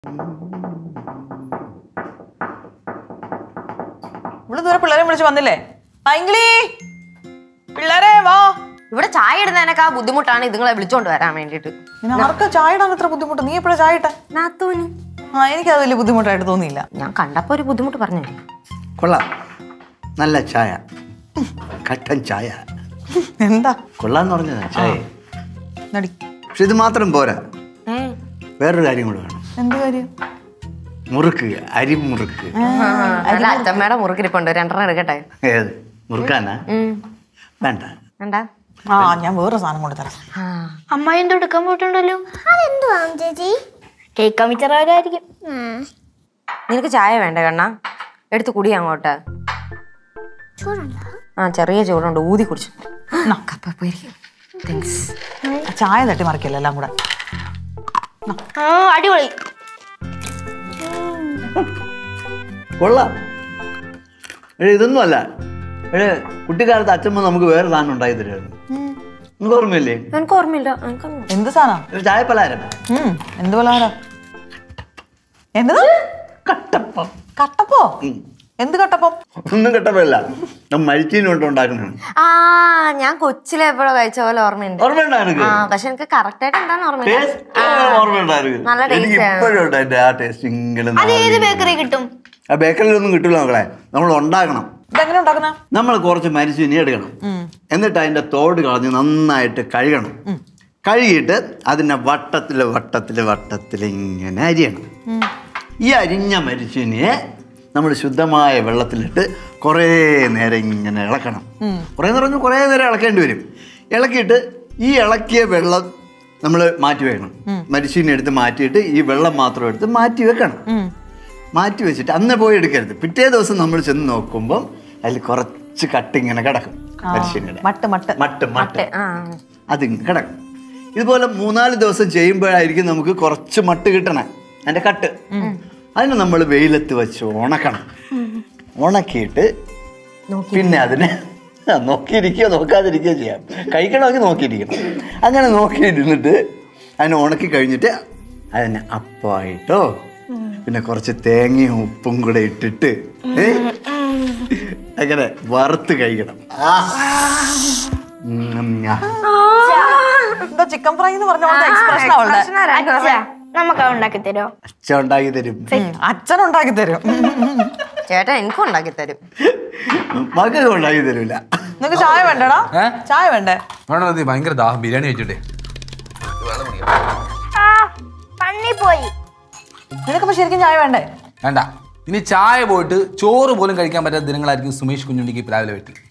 ഇവിടെ ദൂരെ പിള്ളേരെ വിളിച്ച് വന്നില്ലേ പൈങ്കിളി പിള്ളേരെ വാ ഇവിടെ ചായ ഇടുന്നതിനൊക്കെ ബുദ്ധിമുട്ടാണ് ഇതുങ്ങളെ വിളിച്ചോണ്ട് വരാൻ വേണ്ടിട്ട് പിന്നെ ആർക്കാ ചായ ഇടാൻ ഇത്ര ബുദ്ധിമുട്ട് നീ എപ്പോഴാ ചായ ഇട്ടെ നാത്തൂന് ആ എനിക്കത് വലിയ ബുദ്ധിമുട്ടായിട്ട് തോന്നിയില്ല ഞാൻ കണ്ടപ്പോ ഒരു ബുദ്ധിമുട്ട് പറഞ്ഞു കൊള്ളാം നല്ല ചായ കട്ടൻ ചായ എന്താ കൊള്ളാന്ന് പറഞ്ഞതാ ചായ നടി പക്ഷെ ഇത് മാത്രം പോരാ വേറൊരു കാര്യം കൂടെ വേണം എന്ത് കാര്യം മുറുക്ക് അരി മുറുക്ക് അല്ല അച്ഛമ്മയുടെ മുറുക്കിരിപ്പുണ്ട് രണ്ടെണ്ണം എടുക്കട്ടെ ഏത് മുറുക്കാനാ ഉം. വേണ്ട വേണ്ടാ ആ ഞാൻ വേറെ സാധനം കൊണ്ട് തരാം ആ. അമ്മ എന്തോ എടുക്കാൻ പോയിട്ടുണ്ടല്ലോ അതെന്തുവാ ചേച്ചി കേൾക്കാൻ മിച്ചറായിരിക്കും നിനക്ക് ചായ വേണ്ട കണ്ണ എടുത്ത് കുടി അങ്ങോട്ട് ചൂടുണ്ടോ ആ ചെറിയ ചൂടുണ്ട് ഊതി കുടിച്ചു കപ്പ താങ്ക്സ് ആ ചായ തട്ടി മറിക്കല്ലോ എല്ലാം കൂടെ ആ അടിപൊളി കൊള്ളാം ഏ ഇതൊന്നും അല്ല ഏ കുട്ടിക്കാലത്ത് അച്ഛമ്മ നമുക്ക് വേറെ സാധനം ഉണ്ടാക്കി തരുമായിരുന്നു നിങ്ങൾക്ക് ഓർമ്മയില്ലേ എനിക്ക് ഓർമ്മയില്ല എനിക്ക് ഓർമ്മ- എന്ത് സാധനം ഒരു ചായ പലഹാരം ഉം, എന്ത് പലഹാരം എന്നതാ കട്ടപ്പം കട്ടപ്പോ എന്ത് കട്ടപ്പം ഒന്നും കട്ടപ്പല്ല നമ്മൾ മരിച്ചീനും കൊണ്ട് ഉണ്ടാക്കുന്നതാണ് ആ ഞാൻ കൊച്ചിലെ എപ്പോഴോ കഴിച്ച പോലെ ഓർമ്മയുണ്ട് ഓർമ്മയുണ്ടോ എനിക്ക് ആ പക്ഷെ എനിക്ക് കറക്റ്റ് ആയിട്ട് എന്താന്ന് ഓർമ്മയില്ല ടേസ്റ്റ് ഓർമ്മയുണ്ടായിരുന്നു നല്ല taste എനിക്ക് ആണ്. ഇപ്പോഴും ഉണ്ട് അതിന്റെ ആ ടേസ്റ്റ് ഇങ്ങനെ അത് ഏത് നാവിൽ. ബേക്കറി കിട്ടും ആ ബേക്കറിയിലൊന്നും കിട്ടില്ല മക്കളെ നമ്മൾ ഉണ്ടാക്കണം ഇതെങ്ങനെ ഉണ്ടാക്കുന്ന നമ്മൾ കുറച്ച് മരിച്ചിനി എടുക്കണം എന്നിട്ട് അതിന്റെ തോട് കളഞ്ഞ് നന്നായിട്ട് കഴുകണം കഴുകിയിട്ട് അതിനെ വട്ടത്തിൽ വട്ടത്തിൽ വട്ടത്തിൽ ഇങ്ങനെ അരിയണം ഈ അരിഞ്ഞ മരിച്ചിനിയെ നമ്മൾ ശുദ്ധമായ വെള്ളത്തിലിട്ട് കുറേ നേരം ഇങ്ങനെ ഇളക്കണം കുറേ നേരം പറഞ്ഞാൽ കുറേ നേരം ഇളക്കേണ്ടി വരും ഇളക്കിയിട്ട് ഈ ഇളക്കിയ വെള്ളം നമ്മൾ മാറ്റി വെക്കണം മരിച്ചീനി എടുത്ത് മാറ്റിയിട്ട് ഈ വെള്ളം മാത്രം എടുത്ത് മാറ്റി വെക്കണം മാറ്റി വെച്ചിട്ട് അന്ന് പോയി എടുക്കരുത് പിറ്റേ ദിവസം നമ്മൾ ചെന്ന് നോക്കുമ്പം അതിൽ കുറച്ച് കട്ട് ഇങ്ങനെ കിടക്കും മരിച്ചീനിയുടെ മട്ട് മട്ട് മട്ട് മട്ട് ആ അതിങ്ങനെ കിടക്കും ഇതുപോലെ മൂന്നാല് ദിവസം ചെയ്യുമ്പോഴായിരിക്കും നമുക്ക് കുറച്ച് മട്ട് കിട്ടണേ അതിന്റെ കട്ട് അതിന് നമ്മൾ വെയിലത്ത് വെച്ച് ഉണക്കണം ഉണക്കിയിട്ട് പിന്നെ അതിനെ ആ, നോക്കിയിരിക്കുകയോ നോക്കാതിരിക്കുകയോ ചെയ്യാം കഴിക്കണമെങ്കിൽ നോക്കിയിരിക്കണം അങ്ങനെ നോക്കിയിരുന്നിട്ട് അതിനെ ഉണക്കി കഴിഞ്ഞിട്ട് അതിനെ അപ്പമായിട്ടോ പിന്നെ കുറച്ച് തേങ്ങയും ഉപ്പും കൂടെ ഇട്ടിട്ട് ഏ, അങ്ങനെ വറുത്ത് കഴിക്കണം ആ. ഉം, ആ. എന്താ ചിക്കൻ ഫ്രൈ എന്ന് പറഞ്ഞ പോലത്തെ എക്സ്പ്രഷൻ അവളുടെ അച്ഛാ നമുക്ക് അത് ഉണ്ടാക്കി തരോ അച്ഛൻ ഉണ്ടാക്കി തരും ഉം, അച്ഛൻ ഉണ്ടാക്കി തരും ചേട്ടൻ എനിക്കും ഉണ്ടാക്കി തരും മകൻ ഉണ്ടാക്കി തരൂല നിനക്ക് ചായ വേണ്ടടാ ഏ? ചായ വേണ്ടേ വേണം മതി ഭയങ്കര ദാഹം ബിരിയാണി കഴിച്ചിട്ടേ ആ പണ്ണി പോയി നിനക്കപ്പോ ശരിക്കും ചായ വേണ്ടേ വേണ്ട ഇനി ചായ പോയിട്ട് ചോറ് പോലും കഴിക്കാൻ പറ്റാത്ത ദിനങ്ങളായിരിക്കും സുമേഷ് കുഞ്ഞുണ്ണിക്ക് ഇപ്പൊ രാവിലെ വീട്ടിൽ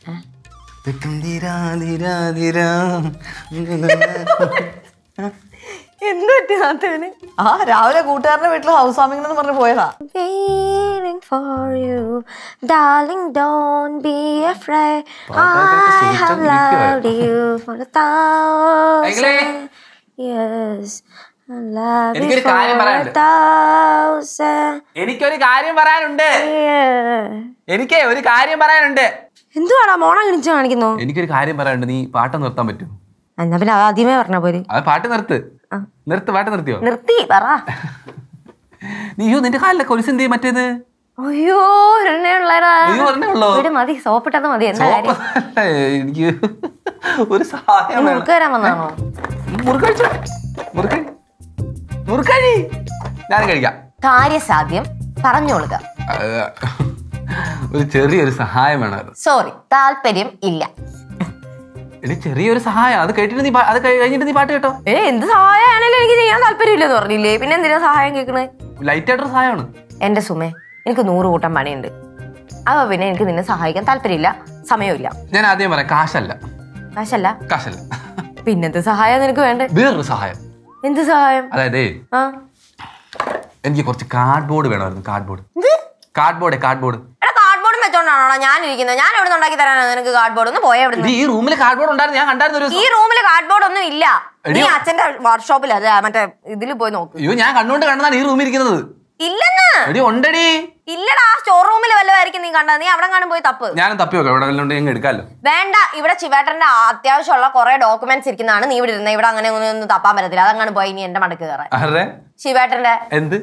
എന്ത് പറ്റി നാത്തൂന് ആ രാവിലെ കൂട്ടുകാരന്റെ വീട്ടിൽ ഹൗസ് വാമിംഗ് എന്ന് പറഞ്ഞ് പോയതാ Waiting for you, darling, don't be afraid. പാട്ടൊക്കെ I have ശ്രമിച്ചാൽ loved you for a thousand അഖിലേ. years. I love you എനിക്കൊരു for കാര്യം a പറയാനുണ്ട്. thousand എനിക്കൊരു കാര്യം പറയാനുണ്ട് years. എനിക്ക് ഒരു കാര്യം പറയാനുണ്ട് എന്തുവാടാ മോണം കിണിച്ച് കാണിക്കുന്നു എനിക്കൊരു കാര്യം പറയാനുണ്ട് നീ പാട്ട് നിർത്താൻ പറ്റുമോ എന്നാ പിന്നെ അത് ആദ്യമേ പറഞ്ഞ പോലെ അത് പാട്ട് നിർത്ത് നിർത്ത് പാട്ട് നിർത്തിയോ നിർത്തി പറ നീ അയ്യോ നിന്റെ കാലിലെ കൊലുസ് എന്ത് ചെയ്യും മറ്റേത് അയ്യോ ഒരെണ്ണേ ഉള്ളടാ നീ പറഞ്ഞേ ഉള്ളോ? ഇവിടെ മതി സോപ്പിട്ടത് മതി എന്താ കാര്യം സോപ്പ് എനിക്ക് ഒരു സഹായം വേണം. മുറുക്ക് തരാൻ വന്നാണോ മുറുക്കഴിച്ചോ മുറുക്കഴി മുറുക്കഴി ഞാൻ കഴിക്കാം കാര്യസാധ്യം പറഞ്ഞോളുക ആ, ഒരു ചെറിയൊരു സഹായം വേണമായിരുന്നു സോറി താല്പര്യം ഇല്ല എടി ചെറിയൊരു സഹായം അത് കേട്ടിട്ട് നീ പാ- അത് കഴി- കഴിഞ്ഞിട്ട് നീ പാട്ട് കേട്ടോ ഏ എന്ത് സഹായമാണേലും എനിക്ക് ചെയ്യാൻ താല്പര്യമില്ലെന്ന് പറഞ്ഞില്ലേ പിന്നെ എന്തിനാ സഹായം കേൾക്കണേ ലൈറ്റ് ആയിട്ടൊരു സഹായമാണ് എന്റെ സുമേ എനിക്ക് നൂറ് കൂട്ടം പണിയുണ്ട് അപ്പൊ പിന്നെ എനിക്ക് നിന്നെ സഹായിക്കാൻ താല്പര്യമില്ല സമയമില്ല ഞാൻ ആദ്യം പറയാം കാശല്ല കാശല്ല കാശല്ല പിന്നെന്ത് സഹായം നിനക്ക് വേണ്ടേ വേറൊരു സഹായം എന്ത് സഹായം അതായത് ആ എനിക്ക് കുറച്ച് കാർഡ്ബോർഡ് വേണമായിരുന്നു കാർഡ്ബോർഡ് കാർഡ്ബോർഡ് കാർഡ്ബോർഡ് എടാ കാർഡ്ബോർഡ് വെച്ചോണ്ടാണോ ഞാൻ ഇരിക്കുന്നത് ഞാൻ എവിടെ ഉണ്ടാക്കി തരാനോ നിനക്ക് കാർഡ്ബോർഡ് ഒന്ന് പോയാ എവിടെ ഈ റൂമിൽ കാർഡ്ബോർഡ് ഉണ്ടായിരുന്നു ഞാൻ കണ്ടായിരുന്നു ഒരു ഈ റൂമിൽ കാർഡ്ബോർഡ് ഒന്നും ഇല്ല എടി- നീ അച്ഛന്റെ വർക്ക്ഷോപ്പിൽ അതെ മറ്റേ ഇതിൽ പോയി നോക്ക് അയ്യോ ഞാൻ കണ്ടുകൊണ്ട് കണ്ടതാണ് ഈ റൂമിൽ ഇരിക്കുന്നത് ഇല്ലെന്ന് എടി ഉണ്ടടി ഇല്ലടാ സ്റ്റോർ റൂമിൽ വല്ലതായിരിക്കും നീ കണ്ടത് നീ അവിടെ കാണും പോയി തപ്പ് ഞാനും തപ്പി നോക്കാം ഇവിടെ വല്ലതും ഉണ്ടെങ്കിൽ എടുക്കാമല്ലോ വേണ്ട ഇവിടെ ചിവേട്ടന്റെ അത്യാവശ്യമുള്ള കുറെ ഡോക്യുമെന്റ്സ് ഇരിക്കുന്നതാണ് നീ ഇവിടെ ഇരുന്നത് ഇവിടെ അങ്ങനെ ഒന്നും ഒന്നും തപ്പാൻ പറ്റത്തില്ല അതങ്ങനെ പോയി നീ എന്റെ മടക്ക് കയറാൻ ആരുടെ ശിവേട്ടന്റെ എന്ത്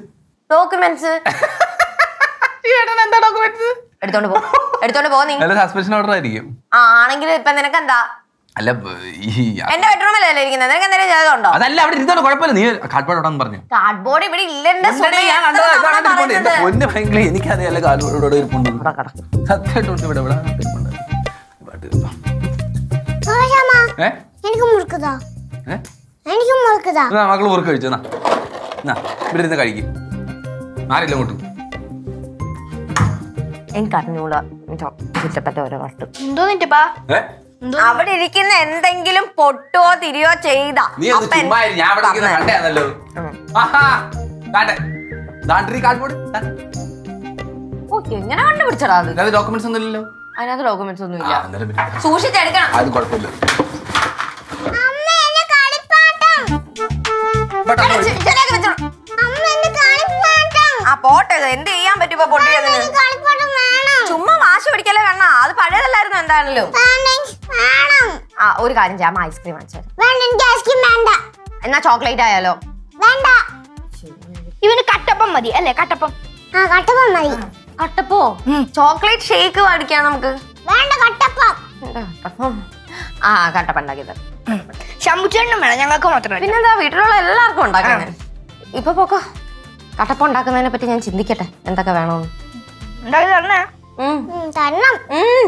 ഡോക്യുമെന്റ്സ് എന്താ ഡോക്യുമെന്റ്സ് എടുത്തോണ്ട് പോ എടുത്തോണ്ട് പോ നീ അല്ല സസ്പെൻഷൻ ഓർഡർ ആയിരിക്കും ആ ആണെങ്കിൽ ഇപ്പൊ നിനക്ക് എന്താ അല്ല ഈ എന്റെ ബെഡ്റൂമിലല്ലേ ഇരിക്കുന്നത് നിനക്ക് എന്തെങ്കിലും ചെയ്തതുണ്ടോ അതല്ല അവിടെ ഇരുന്നോ കുഴപ്പമില്ല നീ കാർഡ്ബോർഡ് ഇടാന്ന് പറഞ്ഞു കാർഡ്ബോർഡ് ഇവിടെ ഇല്ലെന്റെ ഉണ്ടെടി, ഞാൻ കണ്ടതാ, ഇതാണ് ഇരിപ്പുണ്ട്. എന്റെ പൊന്ന് ഭയങ്കര എനിക്കറിയാലോ കാർഡ്ബോർഡ് ഇവിടെ ഇരിപ്പുണ്ട് സത്യമായിട്ടുണ്ട് ഇവിടെ ഇവിടെ ഇരിപ്പുണ്ട്. പാട്ട് കേൾക്കാം. ദോശമ്മ ഏ എനിക്ക് മുറുക്കുതാ ഏ എനിക്ക് മുറുക്കുതാ എന്നാ മക്കള് മുറുക്ക് കഴിച്ചു എന്നാ എന്നാ ഇവിടെ ഇരുന്ന് കഴിക്കും ആരില്ല അങ്ങോട്ട് എനിക്ക് അറിഞ്ഞൂടാ ചുറ്റപ്പറ്റ ഓരോ വട്ട് എന്തോ നിന്റെപ്പാ ഏ അവിടെ ഇരിക്കുന്ന എന്തെങ്കിലും പൊട്ടുവോ തിരിയോ ചെയ്താ നീ ഒന്ന് അപ്പൊ ചുമ്മാ ഇരി. ഞാൻ ഇവിടെ ഇരിക്കുന്ന കണ്ടയാണല്ലോ ആഹാ ദാണ്ടെ. ദാണ്ടെ ഈ കാർഡ്ബോർഡ് ദാ. ഓ എങ്ങനെ കണ്ടുപിടിച്ചടാ അത് ഇതിനകത്ത് ഡോക്യുമെന്റ്സ് ഒന്നും ഇല്ലല്ലോ അതിനകത്ത് ഡോക്യുമെന്റ്സ് ഒന്നും ആ, ഇല്ല അന്നേരം പിന്നെ സൂക്ഷിച്ചെടുക്കണം അത് കുഴപ്പമില്ല അമ്മ എന്നെ കളിപ്പാട്ടം ബട്ട് അങ്ങ് ശ- ശരിയാക്കി വെച്ചോ. അമ്മ എന്നെ കളിപ്പാട്ടം ആ പോട്ടെ ഇത് എന്ത് ചെയ്യാൻ പറ്റും ഇപ്പൊ പൊട്ടിയതിന് എനിക്ക് കളിപ്പാട്ടം വേണം ചുമ്മാ വാശി പിടിക്കല്ലേ കണ്ണ അത് പഴയതല്ലായിരുന്നു എന്താണല്ലോ വേണ്ട, വേണം ആ ഒരു കാര്യം ചെയ്യാം ഐസ്ക്രീം വാങ്ങിച്ചു വേണ്ട എനിക്ക് ഐസ്ക്രീം വേണ്ട എന്നാ ചോക്ലേറ്റ് ആയാലോ വേണ്ട ഇവന് കട്ടപ്പം മതി അല്ലേ കട്ടപ്പം ആ കട്ടപ്പം മതി കട്ടപ്പോ ചോക്ലേറ്റ് ഷേക്ക് മേടിക്കാം നമുക്ക് വേണ്ട കട്ടപ്പം എന്താ കട്ടപ്പം ആ കട്ടപ്പ ഉണ്ടാക്കി തരാം ശമ്പുച്ചേണ്ണും വേണം ഞങ്ങൾക്ക് മാത്രമല്ല പിന്നെന്താ വീട്ടിലുള്ള എല്ലാവർക്കും ഉണ്ടാക്കാൻ ഇപ്പൊ പോക്കോ കട്ടപ്പ ഉണ്ടാക്കുന്നതിനെ പറ്റി ഞാൻ ചിന്തിക്കട്ടെ എന്തൊക്കെ വേണമെന്ന് ഉണ്ടാക്കി തരണേ ഉം. ഉം, തരണം ഉം.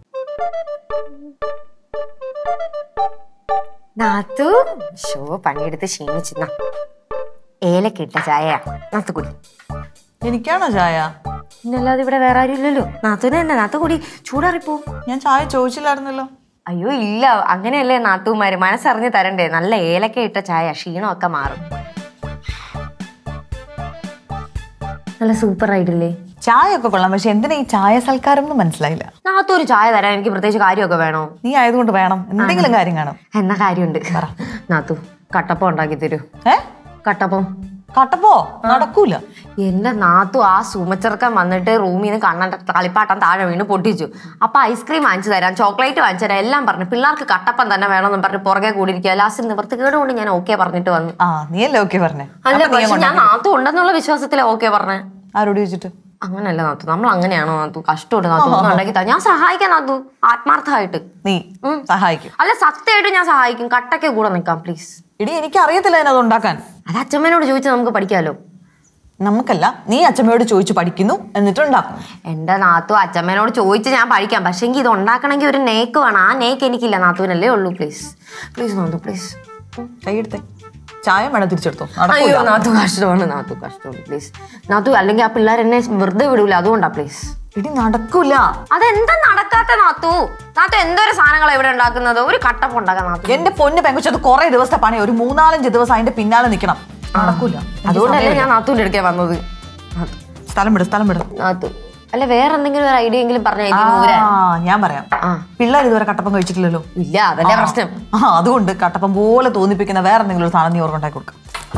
നാത്തു ഷോ പണിയെടുത്ത് ക്ഷീണിച്ചിരുന്ന ഏലക്കിട്ട ചായ നാത്തു കുടി എനിക്കാണോ ചായ ഇന്നല്ലാതെ ഇവിടെ വേറെ ആരും ഇല്ലല്ലോ നാത്തുവിന് തന്നെ നാത്തു കുടി ചൂടാറിപ്പോ ഞാൻ ചായ ചോദിച്ചില്ലായിരുന്നല്ലോ അയ്യോ ഇല്ല അങ്ങനെയല്ലേ നാത്തുമാര് മനസ്സറിഞ്ഞ് തരണ്ടേ നല്ല ഏലക്ക ഇട്ട ചായ ക്ഷീണമൊക്കെ മാറും നല്ല സൂപ്പർ ആയിട്ടില്ലേ ചായ ഒക്കെ കൊള്ളാം പക്ഷെ എന്തിനാ ഈ ചായ സൽക്കാരം എന്ന് മനസ്സിലായില്ല നാത്തു ഒരു ചായ തരാൻ എനിക്ക് പ്രത്യേകിച്ച് കാര്യമൊക്കെ വേണോ നീ ആയതുകൊണ്ട് വേണം എന്തെങ്കിലും കാര്യം കാണും എന്നാ കാര്യമുണ്ട് നാത്തു കട്ടപ്പം ഉണ്ടാക്കി തരൂ ഏ കട്ടപ്പം കട്ടപ്പോ നടക്കൂല എന്റെ നാത്തു ആ സുമച്ചെറുക്കൻ വന്നിട്ട് റൂമിൽ നിന്ന് കണ്ണന്റെ കളിപ്പാട്ടം താഴെ വീണ് പൊട്ടിച്ചു അപ്പൊ ഐസ്ക്രീം വാങ്ങിച്ചു തരാം ചോക്ലേറ്റ് വാങ്ങിച്ചു തരാം എല്ലാം പറഞ്ഞു പിള്ളേർക്ക് കട്ടപ്പം തന്നെ വേണമെന്ന് പറഞ്ഞ് പുറകെ കൂടിയിരിക്കുക ലാസ്റ്റ് നിവർത്തിക്കേട് കൊണ്ട് ഞാൻ ഓക്കെ പറഞ്ഞിട്ട് വന്നു ആ നീ അല്ലേ ഓക്കെ പറഞ്ഞേ അല്ല അപ്പൊ നീ പക്ഷെ ഞാൻ അങ്ങോട്ട് നാത്തു ഉണ്ടെന്നുള്ള വിശ്വാസത്തിലാ ഓക്കെ പറഞ്ഞേ ആരോട് ചോദിച്ചിട്ട് അങ്ങനല്ല നാത്തു നമ്മൾ അങ്ങനെയാണോ നാത്തു കഷ്ടമുണ്ട് നാത്തു ഒന്നും ഉണ്ടാക്കി താ ഞാൻ സഹായിക്കാം നാത്തു ആത്മാർത്ഥമായിട്ട് നീ സഹായിക്കും അല്ല സത്യമായിട്ട് ഞാൻ സഹായിക്കും കട്ടയ്ക്ക് കൂടെ നിൽക്കാം പ്ലീസ് ഇടി എനിക്ക് അറിയത്തില്ല അതിനത് ഉണ്ടാക്കാൻ അത് അച്ഛമ്മേനോട് ചോദിച്ചാൽ നമുക്ക് പഠിക്കാമല്ലോ നമുക്കല്ല നീ അച്ഛമ്മയോട് ചോദിച്ചു പഠിക്കുന്നു എന്നിട്ട് ഉണ്ടാക്കും എന്റെ നാത്തു അച്ഛമ്മേനോട് ചോദിച്ച് ഞാൻ പഠിക്കാം പക്ഷെ ഇത് ഉണ്ടാക്കണമെങ്കിൽ ഒരു നേക്ക് വേണം ആ നേക്ക് എനിക്കില്ല നാത്തുവിനല്ലേ ഉള്ളൂ പ്ലീസ് പ്ലീസ് നാത്തു പ്ലീസ് കൈയെടുത്തേ ചായ വേണം തിരിച്ചെടുത്തോ അയ്യോ നടക്കൂല നാത്തു കഷ്ടമാണ് നാത്തു കഷ്ടമാണ് പ്ലീസ് നാത്തു അല്ലെങ്കിൽ ആ പിള്ളേർ എന്നെ വെറുതെ വിടൂല അതുകൊണ്ടാ പ്ലീസ് ഇടി നടക്കൂല അതെന്താ നടക്കാത്ത നാത്തു നാത്തു എന്തോരം സാധനങ്ങളാണ് ഇവിടെ ഉണ്ടാക്കുന്നത് ഒരു കട്ടപ്പ് ഉണ്ടാക്കാൻ നാത്തു എന്റെ പൊന്ന് പെങ്കുച്ച അത് കുറെ ദിവസത്തെ പണി ഒരു മൂന്നാലഞ്ച് ദിവസം അതിന്റെ പിന്നാലെ നിൽക്കണം നടക്കൂല അതുകൊണ്ടല്ലേ ഞാൻ നാത്തുവിന്റെ അടുക്കേ വന്നത് നാത്തു സ്ഥലം വിടും സ്ഥലം വിടും നാത്തു അല്ല വേറെ എന്തെങ്കിലും ഒരു ഐഡിയ എങ്കിലും പറഞ്ഞ ആ ഞാൻ പറയാം ആ. പിള്ളേർ ഇതുവരെ കട്ടപ്പം കഴിച്ചിട്ടില്ലല്ലോ ഇല്ല അതല്ലേ പ്രശ്നം ആ അതുകൊണ്ട് കട്ടപ്പം പോലെ തോന്നിപ്പിക്കുന്ന വേറെ എന്തെങ്കിലും ഒരു സാധനം നീ ഓർക്കുണ്ടാക്കി കൊടുക്കാം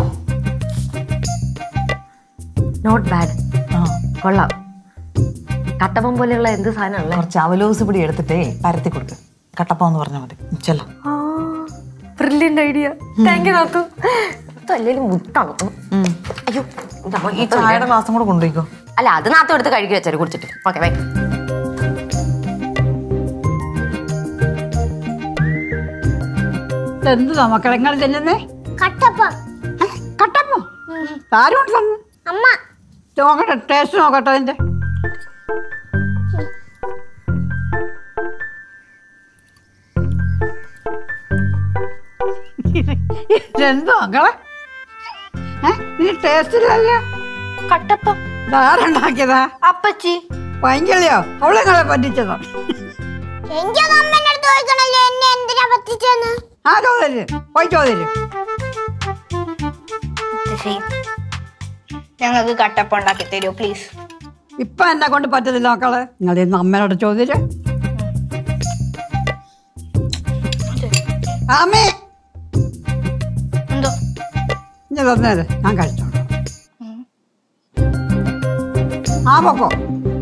നോട്ട് ബാഡ് ആ കൊള്ളാം കട്ടപ്പം പോലെയുള്ള എന്ത് സാധനമല്ലേ കുറച്ച് അവലോസ് പിടി എടുത്തിട്ടേ പരത്തി കൊടുക്ക് കട്ടപ്പം എന്ന് പറഞ്ഞാൽ മതി ചെല്ലാം ബ്രില്യൻ്റ് ഐഡിയ താങ്ക് യു നാത്തു അല്ലെങ്കിലും മുത്താണ് അയ്യോ ഇതാ, ഈ ചായയുടെ ഗ്ലാസും കൂടെ കൊണ്ടുപോയിക്കോ അല്ല അത് നാത്തു എടുത്ത് കഴുകി വെച്ചാൽ കുടിച്ചിട്ട് ഓക്കെ ബൈ എന്തുവാ മക്കളെ എങ്ങനെ ചെല്ലുന്നേ കട്ടപ്പം കട്ടപ്പോ ആരും തന്നു അമ്മ നോക്കട്ടെ ടേസ്റ്റ് നോക്കട്ടെ അതിന്റെ ഇതെന്തോ മക്കളെ ഏ നീ ടേസ്റ്റ് ഇല്ലല്ലോ കട്ടപ്പം ഇതാരുണ്ടാക്കിയതാ അപ്പച്ചി ഭയങ്കരയോ അവളെ നിങ്ങളെ പറ്റിച്ചതോ എനിക്കത് അമ്മേന്റെ അടുത്ത് ചോദിക്കണല്ലോ എന്നെ എന്തിനാ പറ്റിച്ചെന്ന് ആ ചോദര് പോയി ചോദര് ശരി ഞങ്ങൾക്ക് കട്ടപ്പം ഉണ്ടാക്കി തരുമോ പ്ലീസ് ഇപ്പൊ എന്നെ കൊണ്ട് പറ്റത്തില്ല മക്കളെ നിങ്ങൾ ഇന്ന് അമ്മേനോട് ചോദിര് ആമേ എന്തോ ഇനി തന്നേര് ഞാൻ കഴിച്ചോളാം ആ പൊക്കോ